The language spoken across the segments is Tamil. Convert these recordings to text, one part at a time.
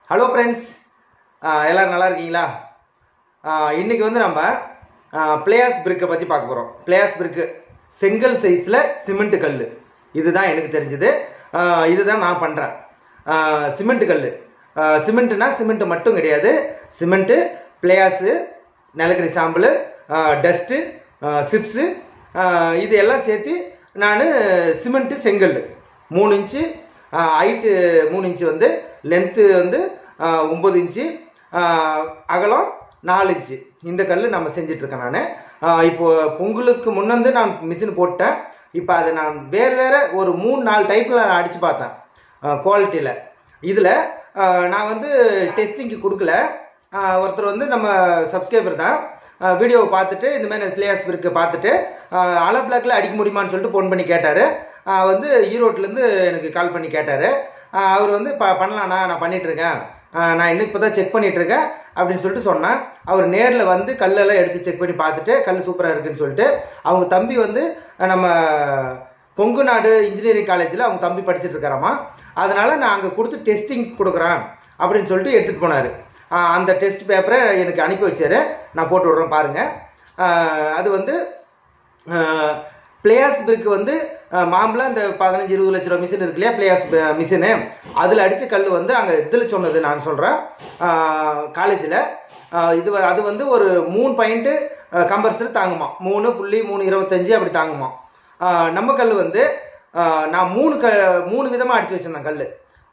ஹலோ ஃப்ரெண்ட்ஸ் எல்லோரும் நல்லா இருக்கீங்களா ஆஹ் இன்னைக்கு வந்து நம்ம பிளேயர்ஸ் பிரிக்கை பற்றி பார்க்க போகிறோம் பிளேயர்ஸ் பிரிக்கு செங்கல் சைஸில் சிமெண்ட் கல் இதுதான் எனக்கு தெரிஞ்சது ஆஹ் இதுதான் நான் பண்ணுறேன் சிமெண்ட் கல் சிமெண்ட்னா சிமெண்ட் மட்டும் கிடையாது சிமெண்ட்டு பிளேயர்ஸு நிலக்கரி சாம்பல் டஸ்ட்டு சிப்ஸு இது எல்லாம் சேர்த்து நான் சிமெண்ட்டு செங்கல் மூணு இன்ச்சு ஹைட்டு மூணு இன்ச்சு வந்து லென்த்து வந்து ஆஹ் ஒம்பது இன்ச்சு ஆஹ் அகலம் நாலு இன்ச்சு இந்த கல் நம்ம செஞ்சிட்ருக்கேன் நான் இப்போ பொங்கலுக்கு முன்னந்து நான் மிஷின் போட்டேன் இப்போ அதை நான் வேறு வேறு ஒரு மூணு நாலு டைப்பில் நான் அடித்து பார்த்தேன் குவாலிட்டியில் இதில் நான் வந்து டெஸ்டிங்க்கு கொடுக்கல ஆஹ் ஒருத்தர் வந்து நம்ம சப்ஸ்கிரைபர் தான் வீடியோவை பார்த்துட்டு இந்த மாதிரி பிளேயர்ஸ் இருக்கு பார்த்துட்டு அல பிளாக்ல அடிக்க முடியுமான்னு சொல்லிட்டு ஃபோன் பண்ணி கேட்டார் வந்து ஈரோட்லேருந்து எனக்கு கால் பண்ணி கேட்டார் அவர் வந்து ப பண்ணலாண்ணா நான் பண்ணிட்டு இருக்கேன் ஆஹ் நான் இன்னும் இப்போ தான் செக் பண்ணிட்டு இருக்கேன் அப்படின்னு சொல்லிட்டு சொன்னேன் அவர் நேரில் வந்து கல்லெல்லாம் எடுத்து செக் பண்ணி பார்த்துட்டு கல் சூப்பராக இருக்குன்னு சொல்லிட்டு அவங்க தம்பி வந்து நம்ம கொங்கு நாடு இன்ஜினியரிங் காலேஜில் அவங்க தம்பி படிச்சுட்டு இருக்காராமா அதனால நான் அங்கே கொடுத்து டெஸ்டிங் கொடுக்குறேன் அப்படின்னு சொல்லிட்டு எடுத்துகிட்டு போனார் அந்த டெஸ்ட் பேப்பரை எனக்கு அனுப்பி வச்சாரு நான் போட்டு விட்றேன் பாருங்கள் அது வந்து பிளேயர்ஸ் பிரிக்கு வந்து மாம்பழம் இந்த பதினஞ்சு இருபது லட்ச ரூபா மிஷின் இருக்கு இல்லையா பிளேயர்ஸ் மிஷினு அதில் அடித்த கல் வந்து அங்கே இதில் சொன்னது நான் சொல்கிறேன் காலேஜில் இது வ- அது வந்து ஒரு மூணு பாயிண்ட்டு கம்பர்சரி தாங்குமா மூணு புள்ளி மூணு இருபத்தஞ்சு அப்படி தாங்குமா ஆஹ் நம்ம கல் வந்து ஆஹ் நான் மூணு க மூணு விதமாக அடித்து வச்சிருந்தேன் கல்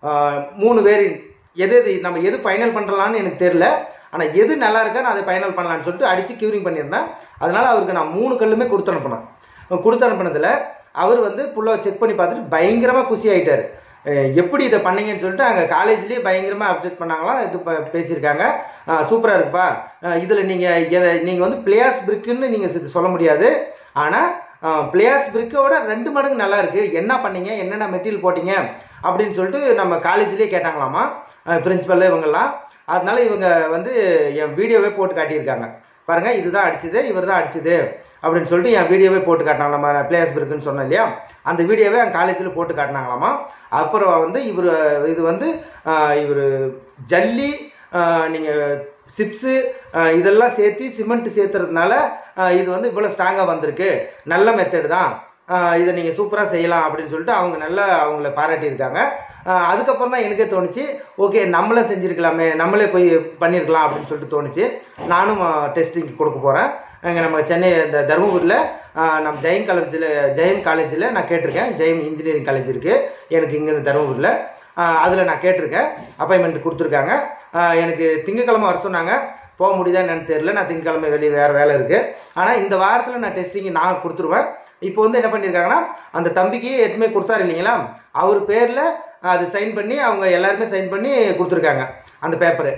மூணு வேரியன்ட் எது எது நம்ம எது ஃபைனல் பண்ணுறலான்னு எனக்கு தெரில ஆனால் எது நல்லா இருக்கா நான் அதை ஃபைனல் பண்ணலான்னு சொல்லிட்டு அடித்து கியூரிங் பண்ணியிருந்தேன் அதனால அவருக்கு நான் மூணு கல்லுமே கொடுத்து அனுப்பினேன் கொடுத்து அனுப்பினதில் அவர் வந்து ஃபுல்லாக செக் பண்ணி பார்த்துட்டு பயங்கரமாக குஷி ஆயிட்டாரு அஹ் எப்படி இதை பண்ணீங்கன்னு சொல்லிட்டு அங்கே காலேஜ்லேயே பயங்கரமாக அப்செட் பண்ணாங்களாம் இது ப- பேசியிருக்காங்க சூப்பராக இருக்குப்பா இதில் நீங்கள் நீங்கள் வந்து பிளேயர்ஸ் பிரிக்குன்னு நீங்கள் சொல்ல முடியாது ஆனால் பிளேயர்ஸ் பிரிக்கோட ரெண்டு மடங்கு நல்லா இருக்கு என்ன பண்ணீங்க என்னென்ன மெட்டீரியல் போட்டீங்க அப்படின்னு சொல்லிட்டு நம்ம காலேஜ்லேயே கேட்டாங்களாமா பிரின்சிபல் இவங்கெல்லாம் அதனால இவங்க வந்து என் வீடியோவே போட்டு காட்டியிருக்காங்க பாருங்க இதுதான் அடிச்சது இவர் தான் அடிச்சது அப்படின்னு சொல்லிட்டு என் வீடியோவே போட்டு காட்டினாங்க நம்ம பிளேயர்ஸ் பிரிக்குன்னு சொன்னேன் இல்லையா அந்த வீடியோவே என் காலேஜில் போட்டு காட்டினாங்களாமா அப்புறம் வந்து இவர் இது வந்து இவர் ஜல்லி நீங்கள் சிப்ஸு இதெல்லாம் சேர்த்து சிமெண்ட் சேர்த்துறதுனால ஆஹ் இது வந்து இவ்வளோ ஸ்ட்ராங்காக வந்திருக்கு நல்ல மெத்தடு தான் ஆஹ் இதை நீங்கள் சூப்பராக செய்யலாம் அப்படின்னு சொல்லிட்டு அவங்க நல்லா அவங்கள பாராட்டியிருக்காங்க ஆஹ் அதுக்கப்புறம் தான் எனக்கே தோணுச்சு ஓகே நம்மளே செஞ்சுருக்கலாமே நம்மளே போய் பண்ணியிருக்கலாம் அப்படின்னு சொல்லிட்டு தோணுச்சு நானும் டெஸ்டிங் கொடுக்க போகிறேன் இங்கே நம்ம சென்னை இந்த தருமபுரியில் நம்ம ஜெயம் காலேஜில் ஜெயம் காலேஜில் நான் கேட்டிருக்கேன் ஜெயம் இன்ஜினியரிங் காலேஜ் இருக்குது எனக்கு இங்கே தருமபுரியில் அதில் நான் கேட்டிருக்கேன் அப்பாயின்மெண்ட் கொடுத்துருக்காங்க ஆஹ் எனக்கு திங்கக்கிழமை வர சொன்னாங்க போக முடியுதா என்னன்னு தெரியல நான் திங்கக்கிழமை வெளியே வேறு வேலை இருக்குது ஆனால் இந்த வாரத்தில் நான் டெஸ்டிங் நான் கொடுத்துருவேன் இப்போ வந்து என்ன பண்ணியிருக்காங்கன்னா அந்த தம்பிக்கு எதுவுமே கொடுத்தாரு இல்லைங்களா அவர் பேரில் அது சைன் பண்ணி அவங்க எல்லாருமே சைன் பண்ணி கொடுத்துருக்காங்க அந்த பேப்பரு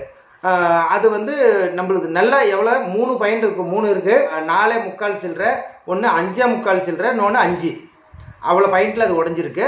அது வந்து நம்மளுக்கு நல்லா எவ்வளோ மூணு பாயிண்ட் இருக்கு மூணு இருக்கு அஹ் நாலே முக்கால் சில்லற ஒன்று அஞ்சே முக்கால் சில்லற இன்னொன்று அஞ்சு அவ்வளோ பாயிண்டில் அது உடஞ்சிருக்கு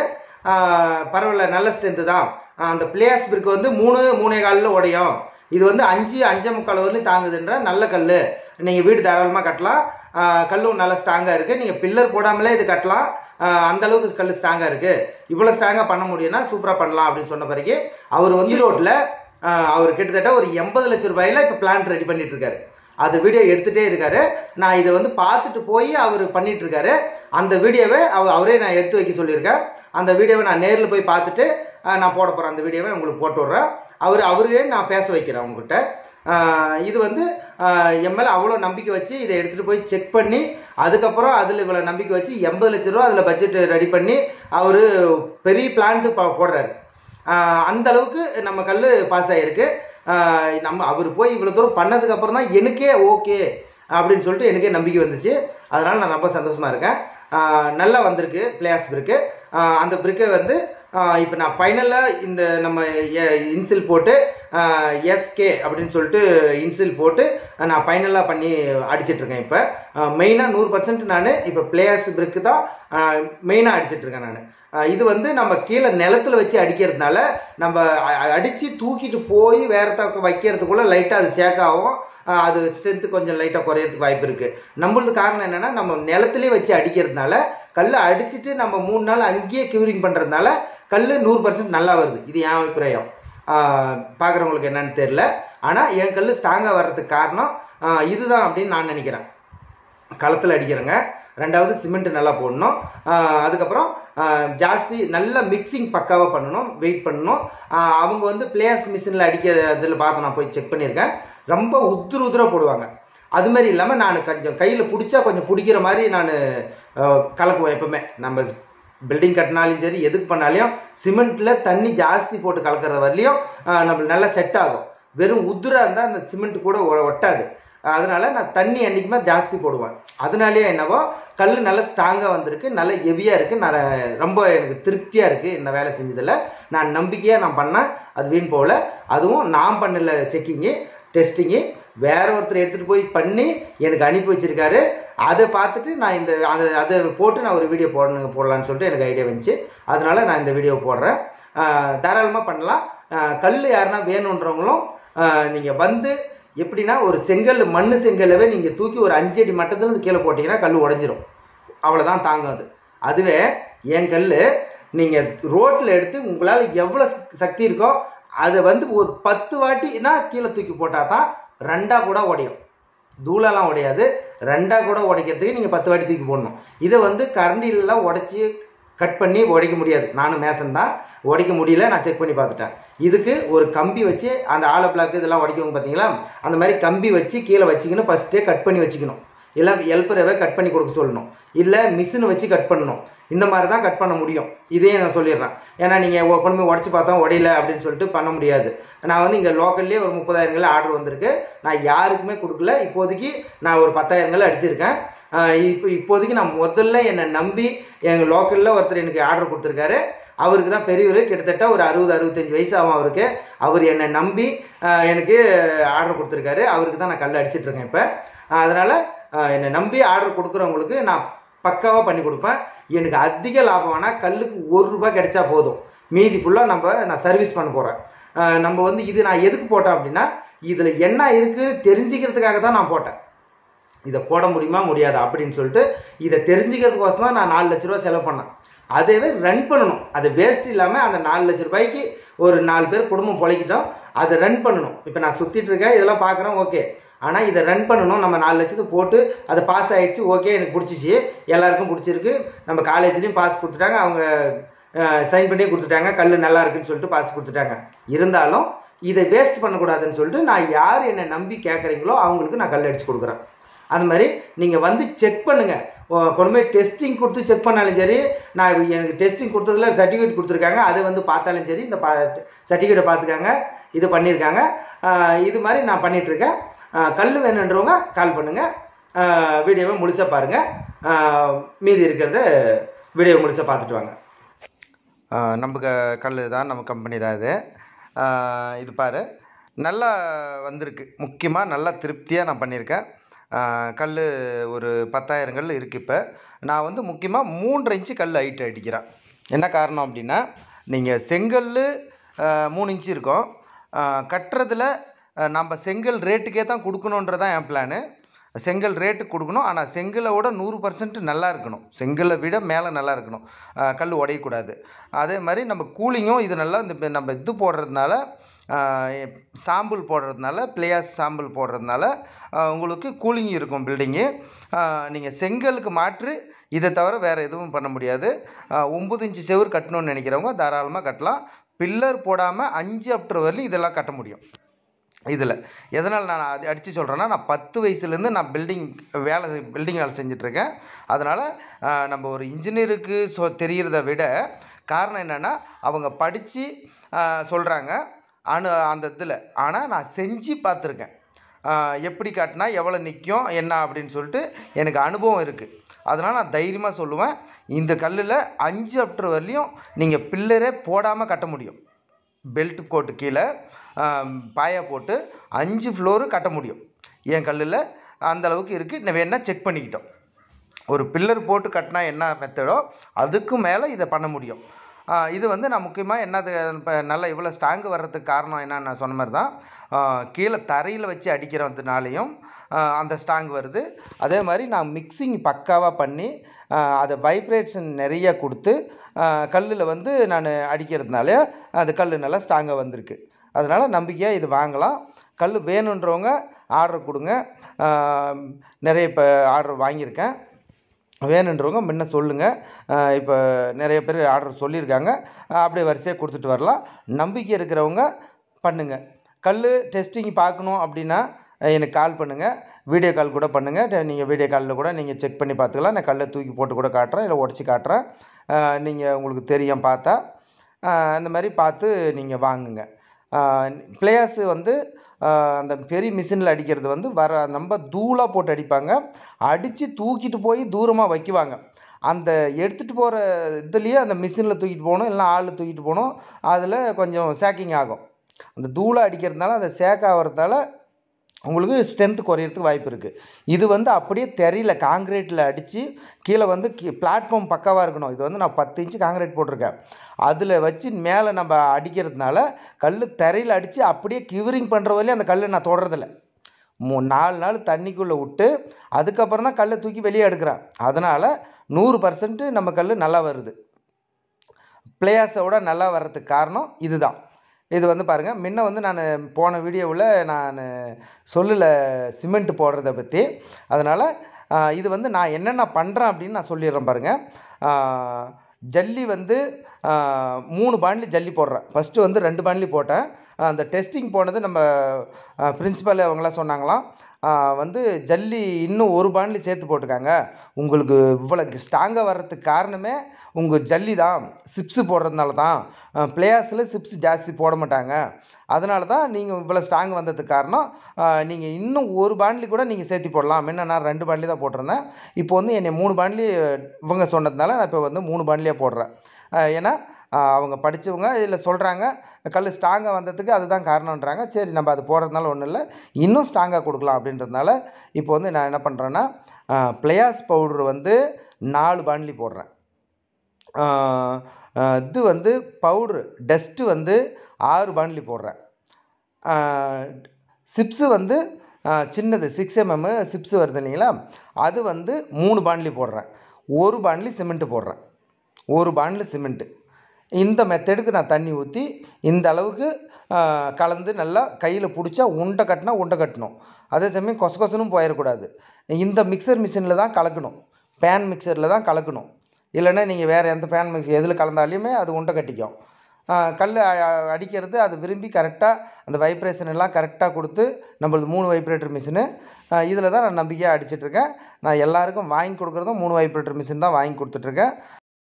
ஆஹ் பரவாயில்ல நல்ல ஸ்ட்ரென்த்து தான் ஆஹ் அந்த பிளேயர்ஸ் பிரிக்கு வந்து மூணு மூணே காலில் உடையும் இது வந்து அஞ்சு அஞ்சே முக்கால் வரலையும் தாங்குதுன்ற நல்ல கல் நீங்கள் வீடு தாராளமாக கட்டலாம் ஆஹ் கல்லும் நல்லா ஸ்ட்ராங்காக இருக்குது நீங்கள் பில்லர் போடாமலே இது கட்டலாம் ஆஹ் அந்த அளவுக்கு கல் ஸ்ட்ராங்காக இருக்குது இவ்வளோ ஸ்ட்ராங்காக பண்ண முடியும்னா சூப்பராக பண்ணலாம் அப்படின்னு சொன்ன பிறகு அவர் வந்து ஈரோட்டில் அவர் கிட்டத்தட்ட ஒரு எண்பது லட்ச ரூபாயில இப்போ பிளான்ட் ரெடி பண்ணிட்டு இருக்காரு அது வீடியோ எடுத்துகிட்டே இருக்காரு நான் இதை வந்து பார்த்துட்டு போய் அவர் பண்ணிட்டு இருக்காரு அந்த வீடியோவை அவர் அவரே நான் எடுத்து வைக்க சொல்லியிருக்கேன் அந்த வீடியோவை நான் நேரில் போய் பார்த்துட்டு ஆஹ் நான் போட போகிறேன் அந்த வீடியோவை உங்களுக்கு போட்டு விட்றேன் அவர் அவரே நான் பேச வைக்கிறேன் உங்ககிட்ட ஆஹ் இது வந்து ஆஹ் என் மேலே அவ்வளோ நம்பிக்கை வச்சு இதை எடுத்துகிட்டு போய் செக் பண்ணி அதுக்கப்புறம் அதில் இவ்வளோ நம்பிக்கை வச்சு எண்பது லட்ச ரூபா அதில் பட்ஜெட் ரெடி பண்ணி அவர் பெரிய பிளான்ட்டு போடுறாரு ஆஹ் அந்த அளவுக்கு நம்ம கல் பாஸ் ஆகிருக்கு ஆஹ் நம்ம அவர் போய் இவ்வளோ தூரம் பண்ணதுக்கு அப்புறம் தான் எனக்கே ஓகே அப்படின்னு சொல்லிட்டு எனக்கே நம்பிக்கை வந்துச்சு அதனால் நான் ரொம்ப சந்தோஷமாக இருக்கேன் ஆஹ் நல்லா வந்திருக்கு பிளேயர்ஸ் பிரிக்கு அந்த பிரிக்கை வந்து இப்போ நான் ஃபைனலாக இந்த நம்ம இன்சில் போட்டு எஸ்கே அப்படின்னு சொல்லிட்டு இன்சில் போட்டு நான் ஃபைனலாக பண்ணி அடிச்சிட்டு இருக்கேன் இப்போ மெயினாக நூறு பர்சன்ட் நான் இப்போ பிளேயர்ஸ் பிரிக்கு தான் மெயினாக அடிச்சிட்டு இருக்கேன் நான் அஹ் இது வந்து நம்ம கீழே நிலத்துல வச்சு அடிக்கிறதுனால நம்ம அ- அ- அடிச்சு தூக்கிட்டு போய் வேற தக்க வைக்கிறதுக்குள்ள லைட்டாக அது ஷேக் ஆகும் அஹ் அது ஸ்ட்ரென்த்து கொஞ்சம் லைட்டாக குறையறதுக்கு வாய்ப்பு இருக்கு நம்மளது காரணம் என்னன்னா நம்ம நிலத்திலே வச்சு அடிக்கிறதுனால கல்லை அடிச்சுட்டு நம்ம மூணு நாள் அங்கேயே கியூரிங் பண்றதுனால கல் நூறு பர்சன்ட் நல்லா வருது இது என் அபிப்பிராயம் பார்க்குறவங்களுக்கு என்னன்னு தெரில ஆனால் என் கல் ஸ்ட்ராங்காக வர்றதுக்கு காரணம் ஆஹ் இதுதான் அப்படின்னு நான் நினைக்கிறேன் களத்தில் அடிக்கிறேங்க ரெண்டாவது சிமெண்ட் நல்லா போடணும் ஆஹ் அதுக்கப்புறம் ஆஹ் ஜாஸ்தி நல்ல மிக்சிங் பக்காவாக பண்ணணும் வெயிட் பண்ணணும் ஆஹ் அவங்க வந்து பிளேயர்ஸ் மிஷினில் அடிக்கிற இதில் பார்த்து நான் போய் செக் பண்ணியிருக்கேன் ரொம்ப உத்துரு உதுர போடுவாங்க அது மாதிரி இல்லாமல் நான் கொஞ்சம் கையில் பிடிச்சா கொஞ்சம் பிடிக்கிற மாதிரி நான் கலக்குவேன் எப்பவுமே நம்ம பில்டிங் கட்டினாலும் சரி எதுக்கு பண்ணாலையும் சிமெண்ட்டில் தண்ணி ஜாஸ்தி போட்டு கலக்கிற வரலையும் ஆஹ் நம்மளுக்கு நல்லா செட் ஆகும் வெறும் உதுரா இருந்தால் அந்த சிமெண்ட் கூட ஒ- ஒட்டாது அதனால நான் தண்ணி என்றைக்குமே ஜாஸ்தி போடுவேன் அதனாலேயே என்னவோ கல் நல்ல ஸ்ட்ராங்காக வந்திருக்கு நல்ல ஹெவியாக இருக்குது நான் ரொம்ப எனக்கு திருப்தியாக இருக்குது இந்த வேலை செஞ்சதில் நான் நம்பிக்கையாக நான் பண்ணேன் அது வீண் போகல அதுவும் நான் பண்ணல செக்கிங்கு டெஸ்டிங்கு வேற ஒருத்தர் எடுத்துகிட்டு போய் பண்ணி எனக்கு அனுப்பி வச்சிருக்காரு அதை பார்த்துட்டு நான் இந்த அதை அதை போட்டு நான் ஒரு வீடியோ போடணும் போடலான்னு சொல்லிட்டு எனக்கு ஐடியா வந்துச்சு அதனால நான் இந்த வீடியோ போடுறேன் தாராளமாக பண்ணலாம் கல் யாருன்னா வேணுன்றவங்களும் நீங்கள் வந்து எப்படின்னா ஒரு செங்கல் மண் செங்கலவே நீங்கள் தூக்கி ஒரு அஞ்சு அடி மட்டத்துலேருந்து கீழே போட்டிங்கன்னா கல் உடஞ்சிரும் அவ்வளோதான் தாங்கும் அது அதுவே என் கல் நீங்கள் ரோட்டில் எடுத்து உங்களால் எவ்வளோ சக்தி இருக்கோ அதை வந்து ஒரு பத்து வாட்டினா கீழே தூக்கி போட்டால் தான் ரெண்டாக கூட உடையும் தூளெல்லாம் உடையாது ரெண்டாக கூட உடைக்கிறதுக்கு நீங்கள் பத்து வாட்டி தூக்கி போடணும் இதை வந்து கரண்டிலலாம் உடைச்சி கட் பண்ணி உடைக்க முடியாது நானும் மேசன் தான் உடைக்க முடியல நான் செக் பண்ணி பார்த்துட்டேன் இதுக்கு ஒரு கம்பி வச்சு அந்த ஆல பிளாக் இதெல்லாம் உடைக்கவங்க பார்த்தீங்களா அந்த மாதிரி கம்பி வச்சு கீழே வச்சுக்கணும் ஃபஸ்ட்டே கட் பண்ணி வச்சுக்கணும் இல்லை எல்பரவை கட் பண்ணி கொடுக்க சொல்லணும் இல்லை மிஷினை வச்சு கட் பண்ணணும் இந்த மாதிரி தான் கட் பண்ண முடியும் இதே நான் சொல்லிடுறேன் ஏன்னா நீங்கள் கொண்டு போய் உடச்சி பார்த்தா உடையல அப்படின்னு சொல்லிட்டு பண்ண முடியாது நான் வந்து இங்கே லோக்கல்லே ஒரு முப்பதாயிரங்கள் ஆர்டர் வந்திருக்கு நான் யாருக்குமே கொடுக்கல இப்போதைக்கு நான் ஒரு பத்தாயிரங்கள் அடிச்சிருக்கேன் ஆஹ் இப்போ இப்போதைக்கு நான் முதல்ல என்னை நம்பி எங்கள் லோக்கலில் ஒருத்தர் எனக்கு ஆர்டர் கொடுத்துருக்காரு அவருக்கு தான் பெரியவர் கிட்டத்தட்ட ஒரு அறுபது அறுபத்தஞ்சு வயசு ஆகும் அவருக்கு அவர் என்னை நம்பி ஆஹ் எனக்கு ஆர்டர் கொடுத்துருக்காரு அவருக்கு தான் நான் கல் அடிச்சிட்டு இருக்கேன் இப்போ அதனால் என்னை நம்பி ஆர்டர் கொடுக்குறவங்களுக்கு நான் பக்காவாக பண்ணி கொடுப்பேன் எனக்கு அதிக லாபம் ஆனால் கல்லுக்கு ஒரு ரூபாய் கிடைச்சா போதும் மீதி ஃபுல்லாக நம்ம நான் சர்வீஸ் பண்ண போகிறேன் நம்ம வந்து இது நான் எதுக்கு போட்டேன் அப்படின்னா இதில் என்ன இருக்குன்னு தெரிஞ்சுக்கிறதுக்காக தான் நான் போட்டேன் இதை போட முடியுமா முடியாது அப்படின்னு சொல்லிட்டு இதை தெரிஞ்சுக்கிறதுக்கோசம் தான் நான் நாலு லட்ச ரூபா செலவு பண்ணேன் அதைவே ரன் பண்ணணும் அது வேஸ்ட் இல்லாமல் அந்த நாலு லட்ச ரூபாய்க்கு ஒரு நாலு பேர் குடும்பம் பொழைக்கிட்டோம் அதை ரன் பண்ணணும் இப்போ நான் சுற்றிட்டு இருக்கேன் இதெல்லாம் பார்க்குறேன் ஓகே ஆனால் இதை ரன் பண்ணணும் நம்ம நாலு லட்சத்துக்கு போட்டு அது பாஸ் ஆயிடுச்சு ஓகே எனக்கு பிடிச்சிச்சு எல்லாருக்கும் பிடிச்சிருக்கு நம்ம காலேஜ்லேயும் பாஸ் கொடுத்துட்டாங்க அவங்க சைன் பண்ணி கொடுத்துட்டாங்க கல் நல்லா இருக்குன்னு சொல்லிட்டு பாஸ் கொடுத்துட்டாங்க இருந்தாலும் இதை வேஸ்ட் பண்ணக்கூடாதுன்னு சொல்லிட்டு நான் யார் என்னை நம்பி கேட்குறீங்களோ அவங்களுக்கு நான் கல் அடிச்சு கொடுக்குறேன் அந்த மாதிரி நீங்கள் வந்து செக் பண்ணுங்கள் கொண்டு போய் டெஸ்டிங் கொடுத்து செக் பண்ணாலும் சரி நான் எனக்கு டெஸ்டிங் கொடுத்ததுல சர்டிஃபிகேட் கொடுத்துருக்காங்க அதை வந்து பார்த்தாலும் சரி இந்த பா சர்டிஃபிகேட்டை பார்த்துக்காங்க இது பண்ணியிருக்காங்க ஆஹ் இது மாதிரி நான் பண்ணிகிட்ருக்கேன் கல் வேணுன்றவங்க கால் பண்ணுங்கள் வீடியோவை முழுசாக பாருங்கள் மீதி இருக்கிறத வீடியோ முழுசாக பார்த்துட்டு வாங்க நம்ம க- கல் தான் நம்ம கம்பெனி தான் இது ஆஹ் இது பாரு நல்லா வந்திருக்கு முக்கியமாக நல்லா திருப்தியாக நான் பண்ணியிருக்கேன் கல் ஒரு பத்தாயிரம் கல் இருக்குது இப்போ நான் வந்து முக்கியமாக மூன்றரை இன்ச்சு கல் ஹைட் அடிக்கிறேன் என்ன காரணம் அப்படின்னா நீங்கள் செங்கல் மூணு இன்ச்சு இருக்கும் ஆஹ் கட்டுறதுல ஆஹ் நம்ம செங்கல் ரேட்டுக்கே தான் கொடுக்கணுன்றதான் என் பிளானு செங்கல் ரேட்டு கொடுக்கணும் ஆனால் செங்கலோட நூறு பர்சன்ட் நல்லா இருக்கணும் செங்கலை விட மேலே நல்லா இருக்கணும் ஆஹ் கல் உடையக்கூடாது அதே மாதிரி நம்ம கூலிங்கும் இது நல்லா இந்த இப்ப நம்ம இது போடுறதுனால ஆஹ் சாம்பிள் போடுறதுனால பிளேயர்ஸ் சாம்பிள் போடுறதுனால ஆஹ் உங்களுக்கு கூலிங் இருக்கும் பில்டிங்கு நீங்கள் செங்கலுக்கு மாற்று இதை தவிர வேறு எதுவும் பண்ண முடியாது ஆஹ் ஒம்பது இன்ச்சு செவுர் கட்டணும்னு நினைக்கிறவங்க தாராளமாக கட்டலாம் பில்லர் போடாமல் அஞ்சு அப்டர் வரலையும் இதெல்லாம் கட்ட முடியும் இதில் எதனால் நான் அது அடித்து சொல்கிறேன்னா நான் பத்து வயசுலேருந்து நான் பில்டிங் வேலை பில்டிங் வேலை செஞ்சிட்ருக்கேன் அதனால் நம்ம ஒரு இன்ஜினியருக்கு சொ தெரிகிறத விட காரணம் என்னென்னா அவங்க படித்து சொல்கிறாங்க அனு அந்த இதில் ஆனால் நான் செஞ்சு பார்த்துருக்கேன் ஆஹ் எப்படி காட்டினா எவ்வளோ நிற்கும் என்ன அப்படின்னு சொல்லிட்டு எனக்கு அனுபவம் இருக்குது அதனால் நான் தைரியமாக சொல்லுவேன் இந்த கல்லில் அஞ்சு அப்டர் வரலையும் நீங்கள் பில்லரே போடாமல் கட்ட முடியும் பெல்ட் கோட்டு கீழே ஆம், பாயா போட்டு அஞ்சு ஃப்ளோரு கட்ட முடியும் என் கல்லில் அந்த அளவுக்கு இருக்குது வேணால் செக் பண்ணிக்கிட்டோம் ஒரு பில்லர் போட்டு கட்டினா என்ன மெத்தடோ அதுக்கு மேலே இதை பண்ண முடியும் ஆ, இது வந்து நான் முக்கியமாக என்னது இப்போ நல்லா இவ்வளோ ஸ்ட்ராங்கு வர்றதுக்கு காரணம் என்னன்னு நான் சொன்ன மாதிரி தான் ஆ, கீழே தரையில் வச்சு அடிக்கிறதுனாலையும் ஆ, அந்த ஸ்ட்ராங் வருது அதே மாதிரி நான் மிக்சிங் பக்காவாக பண்ணி ஆ, அதை வைப்ரேஷன் நிறைய கொடுத்து கல்லில் வந்து நான் அடிக்கிறதுனால அந்த கல் நல்லா ஸ்ட்ராங்காக வந்திருக்கு அதனால் நம்பிக்கையாக இது வாங்கலாம் கல் வேணுன்றவங்க ஆர்டர் கொடுங்க ஆஹ் நிறைய இப்போ ஆர்டர் வாங்கியிருக்கேன் வேணுன்றவங்க முன்ன சொல்லுங்கள் இப்போ நிறைய பேர் ஆர்டர் சொல்லியிருக்காங்க ஆஹ் அப்படியே வரிசையாக கொடுத்துட்டு வரலாம் நம்பிக்கை இருக்கிறவங்க பண்ணுங்கள் கல் டெஸ்டிங் பார்க்கணும் அப்படின்னா அஹ் எனக்கு கால் பண்ணுங்கள் வீடியோ கால் கூட பண்ணுங்கள் நீங்கள் வீடியோ காலில் கூட நீங்கள் செக் பண்ணி பார்த்துக்கலாம் நான் கல்லை தூக்கி போட்டு கூட காட்டுறேன் இல்லை உடச்சி காட்டுறேன் நீங்கள் உங்களுக்கு தெரியும் பார்த்தா ஆஹ் அந்த மாதிரி பார்த்து நீங்கள் வாங்குங்க பிளேயர்ஸு வந்து ஆஹ் அந்த பெரிய மிஷினில் அடிக்கிறது வந்து வர ரொம்ப தூளாக போட்டு அடிப்பாங்க அடித்து தூக்கிட்டு போய் தூரமாக வைக்குவாங்க அந்த எடுத்துகிட்டு போகிற இதுலேயே அந்த மிஷினில் தூக்கிட்டு போகணும் இல்லைனா ஆள் தூக்கிட்டு போகணும் அதில் கொஞ்சம் சேக்கிங் ஆகும் அந்த தூளாக அடிக்கிறதுனால அந்த சேக் ஆகிறதால உங்களுக்கு ஸ்ட்ரென்த் குறையிறதுக்கு வாய்ப்பு இருக்குது இது வந்து அப்படியே தெரியல காங்கிரீட்டில் அடித்து கீழே வந்து பிளாட்ஃபார்ம் பக்காவாக இருக்கணும் இது வந்து நான் பத்து இன்ச்சு காங்கிரீட் போட்டிருக்கேன் அதில் வச்சு மேலே நம்ம அடிக்கிறதுனால கல் தரையில் அடித்து அப்படியே கிவரிங் பண்ணுற வரையும் அந்த கல்லை நான் தொடறதில்ல மூ நாலு நாள் தண்ணிக்குள்ளே விட்டு அதுக்கப்புறம் தான் கல்லை தூக்கி வெளியே எடுக்கிறேன் அதனால் நூறு பர்சன்ட் நம்ம கல் நல்லா வருது பிளேயர்ஸோட நல்லா வர்றதுக்கு காரணம் இதுதான் இது வந்து பாருங்கள் முன்ன வந்து நான் போன வீடியோவில் நான் சொல்லலை சிமெண்ட் போடுறத பற்றி அதனால் இது வந்து நான் என்னென்ன பண்ணுறேன் அப்படின்னு நான் சொல்லிடுறேன் பாருங்கள் ஜல்லி வந்து ஆஹ், மூணு பாண்ட்லி ஜல்லி போடுறேன் ஃபஸ்ட்டு வந்து ரெண்டு பாண்ட்லி போட்டேன் அந்த டெஸ்டிங் போனது நம்ம பிரின்சிபல் அவங்களாம் சொன்னாங்களாம் ஆஹ், வந்து ஜல்லி இன்னும் ஒரு பாண்ட்லி சேர்த்து போட்டுக்காங்க உங்களுக்கு இவ்வளோ ஸ்ட்ராங்காக வர்றதுக்கு காரணமே உங்கள் ஜல்லி தான் சிப்ஸு போடுறதுனால தான் பிளேயர்ஸில் சிப்ஸ் ஜாஸ்தி போட மாட்டாங்க அதனால தான் நீங்கள் இவ்வளோ ஸ்ட்ராங் வந்ததுக்கு காரணம் நீங்கள் இன்னும் ஒரு பாண்ட்லி கூட நீங்கள் சேர்த்தி போடலாம் முன்ன நான் ரெண்டு பாண்ட்லி தான் போட்டிருந்தேன் இப்போ வந்து என்னை மூணு பாண்ட்லி இவங்க சொன்னதுனால நான் இப்போ வந்து மூணு பாண்ட்லியாக போடுறேன் ஆஹ் ஏன்னா ஆஹ் அவங்க படித்தவங்க இதில் சொல்கிறாங்க கல் ஸ்ட்ராங்காக வந்ததுக்கு அதுதான் காரணன்றாங்க சரி நம்ம அது போடுறதுனால ஒன்றும் இல்லை இன்னும் ஸ்ட்ராங்காக கொடுக்கலாம் அப்படின்றதுனால இப்போ வந்து நான் என்ன பண்ணுறேன்னா பிளேயாஸ் பவுட்ரு வந்து நாலு பாண்ட்லி போடுறேன் ஆஹ் ஆஹ் இது வந்து பவுட்ரு டஸ்ட்டு வந்து ஆறு பாண்ட்லி போடுறேன் சிப்ஸு வந்து ஆஹ் சின்னது சிக்ஸ் எம்எம் சிப்ஸு வருது இல்லைங்களா அது வந்து மூணு பாண்ட்லி போடுறேன் ஒரு பாண்ட்லி சிமெண்ட்டு போடுறேன் ஒரு பாண்ட்லி சிமெண்ட்டு இந்த மெத்தடுக்கு நான் தண்ணி ஊற்றி இந்த அளவுக்கு ஆஹ், கலந்து நல்லா கையில் பிடிச்சா உண்டை கட்டினா உண்டை கட்டணும் அதே சமயம் கொச கொசனும் போயிடக்கூடாது இந்த மிக்சர் மிஷினில் தான் கலக்கணும் பேன் மிக்சரில் தான் கலக்கணும் இல்லைன்னா நீங்கள் வேறு எந்த பேன் மிக்ஸ் எதில் கலந்தாலுமே அது உண்டை கட்டிக்கும் கல் அடிக்கிறது அது விரும்பி கரெக்டாக அந்த வைப்ரேஷன் எல்லாம் கரெக்டாக கொடுத்து நம்மளது மூணு வைப்ரேட்டர் மிஷினு இதில் தான் நான் நம்பிக்கையாக அடிச்சிட்ருக்கேன் நான் எல்லாருக்கும் வாங்கி கொடுக்குறதும் மூணு வைப்ரேட்டர் மிஷின் தான் வாங்கி கொடுத்துட்ருக்கேன்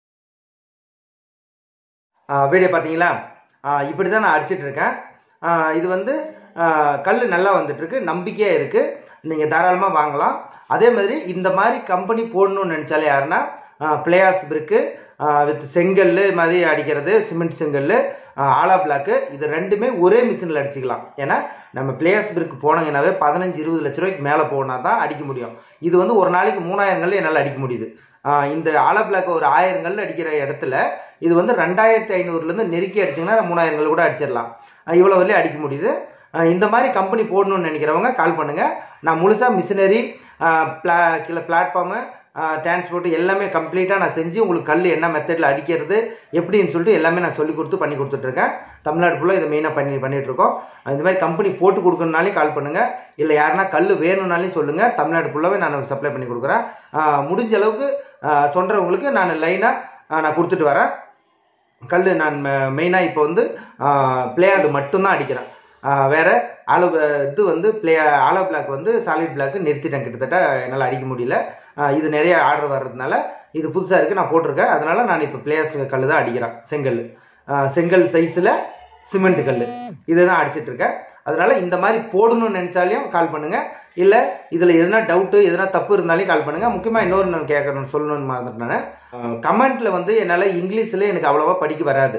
வீடியோ பார்த்தீங்களா இப்படி தான் நான் அடிச்சிட்டு இருக்கேன் ஆஹ் இது வந்து கல் நல்லா வந்துட்டுருக்கு நம்பிக்கையாக இருக்குது நீங்கள் தாராளமாக வாங்கலாம் அதே மாதிரி இந்த மாதிரி கம்பெனி போடணும்னு நினச்சாலே யாருன்னா பிளேயாஸ் பிரிக்கு வித் செங்கல் மாதிரி அடிக்கிறது சிமெண்ட் செங்கல் ஆலா பிளாக்கு இது ரெண்டுமே ஒரே மிஷினில் அடிச்சுக்கலாம் ஏன்னா நம்ம பிளேயர்ஸ் பிரிக்கு போனீங்கன்னாவே பதினஞ்சு இருபது லட்ச ரூபாய்க்கு மேலே போனால் தான் அடிக்க முடியும் இது வந்து ஒரு நாளைக்கு மூணாயிரம் கல் என்னால் அடிக்க முடியுது ஆஹ் இந்த ஆலா பிளாக் ஒரு ஆயிரம் கல் அடிக்கிற இடத்துல இது வந்து ரெண்டாயிரத்தி ஐநூறுலேருந்து நெருக்கி அடிச்சிங்கன்னா மூணாயிரம் கல் கூட அடிச்சிடலாம் ஆஹ் இவ்வளோ வரலையும் அடிக்க முடியுது ஆஹ் இந்த மாதிரி கம்பெனி போடணும்னு நினைக்கிறவங்க கால் பண்ணுங்கள் நான் முழுசாக மிஷினரி பிளா கீழே பிளாட்ஃபார்மு டிரான்ஸ்போர்ட் எல்லாமே கம்ப்ளீட்டாக நான் செஞ்சு உங்களுக்கு கல் என்ன மெத்தடில் அடிக்கிறது எப்படின்னு சொல்லிட்டு எல்லாமே நான் சொல்லி கொடுத்து பண்ணி கொடுத்துட்ருக்கேன் தமிழ்நாடு ஃபுல்லாக இதை மெயினாக பண்ணி பண்ணிகிட்ருக்கோம் இந்த மாதிரி கம்பெனி போட்டு கொடுக்கணுனாலே கால் பண்ணுங்கள் இல்லை யாருன்னா கல் வேணும்னாலையும் சொல்லுங்கள் தமிழ்நாடு ஃபுல்லாகவே நான் சப்ளை பண்ணி கொடுக்குறேன் ஆஹ் முடிஞ்ச அளவுக்கு ஆஹ் சொல்கிறவங்களுக்கு நான் லைனாக நான் கொடுத்துட்டு வரேன் கல் நான் மெயினாக இப்போ வந்து பிளேயர் மட்டும்தான் அடிக்கிறேன் ஆஹ் வேற ஆலோ இது வந்து பிளே ஆலோ பிளாக் வந்து சாலிட் பிளாக் நிறுத்திட்டேன் கிட்டத்தட்ட என்னால் அடிக்க முடியல ஆஹ் இது நிறைய ஆர்டர் வர்றதுனால இது புதுசாக இருக்குது நான் போட்டிருக்கேன் அதனால நான் இப்போ பிளேயர்ஸ் கல் தான் அடிக்கிறேன் செங்கல் ஆஹ் செங்கல் சைஸில் சிமெண்ட் கல் இதுதான் அடிச்சிட்டு இருக்கேன் அதனால இந்த மாதிரி போடணும்னு நினைச்சாலையும் கால் பண்ணுங்க இல்லை இதில் எதுனா டவுட்டு எதுனா தப்பு இருந்தாலும் கால் பண்ணுங்க முக்கியமாக இன்னொரு நான் கேட்கணும் சொல்லணும்னு மறந்துட்டேன் கமெண்ட்ல வந்து என்னால் இங்கிலீஷில் எனக்கு அவ்வளோவா படிக்க வராது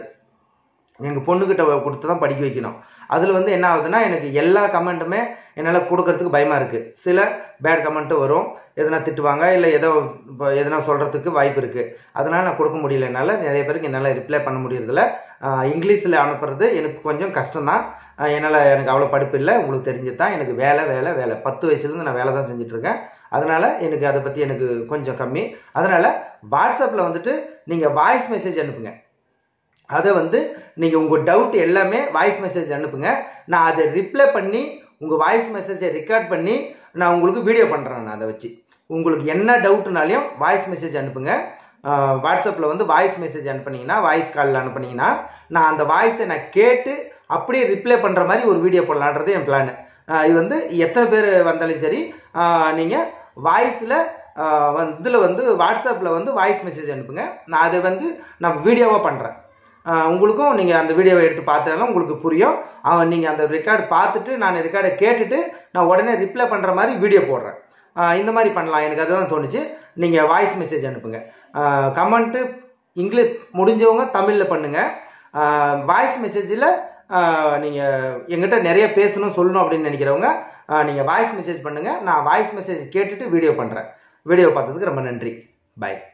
எங்கள் பொண்ணுக்கிட்ட கொடுத்து தான் படிக்க வைக்கணும் அதில் வந்து என்ன ஆகுதுன்னா எனக்கு எல்லா கமெண்ட்டுமே என்னால் கொடுக்கறதுக்கு பயமாக இருக்குது சில பேட் கமெண்ட்டும் வரும் எதனா திட்டுவாங்க இல்லை ஏதோ இப்போ எதனா சொல்கிறதுக்கு வாய்ப்பு இருக்குது அதனால் நான் கொடுக்க முடியல என்னால் நிறைய பேருக்கு என்னால் ரிப்ளை பண்ண முடியறதில்ல இங்கிலீஷில் அனுப்புறது எனக்கு கொஞ்சம் கஷ்டம்தான் ஆஹ் என்னால் எனக்கு அவ்வளோ படிப்பு இல்லை உங்களுக்கு தெரிஞ்சு தான் எனக்கு வேலை வேலை வேலை பத்து வயசுலேருந்து நான் வேலை தான் செஞ்சுட்ருக்கேன் அதனால் எனக்கு அதை பற்றி எனக்கு கொஞ்சம் கம்மி அதனால் வாட்ஸ்அப்பில் வந்துட்டு நீங்கள் வாய்ஸ் மெசேஜ் அனுப்புங்க அதை வந்து நீங்கள் உங்கள் டவுட் எல்லாமே வாய்ஸ் மெசேஜ் அனுப்புங்க நான் அதை ரிப்ளை பண்ணி உங்கள் வாய்ஸ் மெசேஜை ரெக்கார்ட் பண்ணி நான் உங்களுக்கு வீடியோ பண்ணுறேன் நான் அதை வச்சு உங்களுக்கு என்ன டவுட்னாலையும் வாய்ஸ் மெசேஜ் அனுப்புங்க வாட்ஸ்அப்பில் வந்து வாய்ஸ் மெசேஜ் அனுப்புனீங்கன்னா வாய்ஸ் காலில் அனுப்புனீங்கன்னா நான் அந்த வாய்ஸை நான் கேட்டு அப்படியே ரிப்ளை பண்ணுற மாதிரி ஒரு வீடியோ போடலான்றது என் பிளான் இது வந்து எத்தனை பேர் வந்தாலும் சரி நீங்கள் வாய்ஸில் வந்து இதில் வந்து வாட்ஸ்அப்பில் வந்து வாய்ஸ் மெசேஜ் அனுப்புங்க நான் அதை வந்து நான் வீடியோவாக பண்ணுறேன் உங்களுக்கும் நீங்கள் அந்த வீடியோவை எடுத்து பார்த்தாலும் உங்களுக்கு புரியும் நீங்கள் அந்த ரெக்கார்டு பார்த்துட்டு நான் ரெக்கார்டை கேட்டுட்டு நான் உடனே ரிப்ளை பண்ணுற மாதிரி வீடியோ போடுறேன் இந்த மாதிரி பண்ணலாம் எனக்கு அதுதான் தோணுச்சு நீங்கள் வாய்ஸ் மெசேஜ் அனுப்புங்க கமெண்ட்டு இங்கிலீஷ் முடிஞ்சவங்க தமிழில் பண்ணுங்கள் வாய்ஸ் மெசேஜில் நீங்கள் எங்கிட்ட நிறைய பேசணும் சொல்லணும் அப்படின்னு நினைக்கிறவங்க நீங்கள் வாய்ஸ் மெசேஜ் பண்ணுங்கள் நான் வாய்ஸ் மெசேஜ் கேட்டுட்டு வீடியோ பண்ணுறேன் வீடியோ பார்த்ததுக்கு ரொம்ப நன்றி பாய்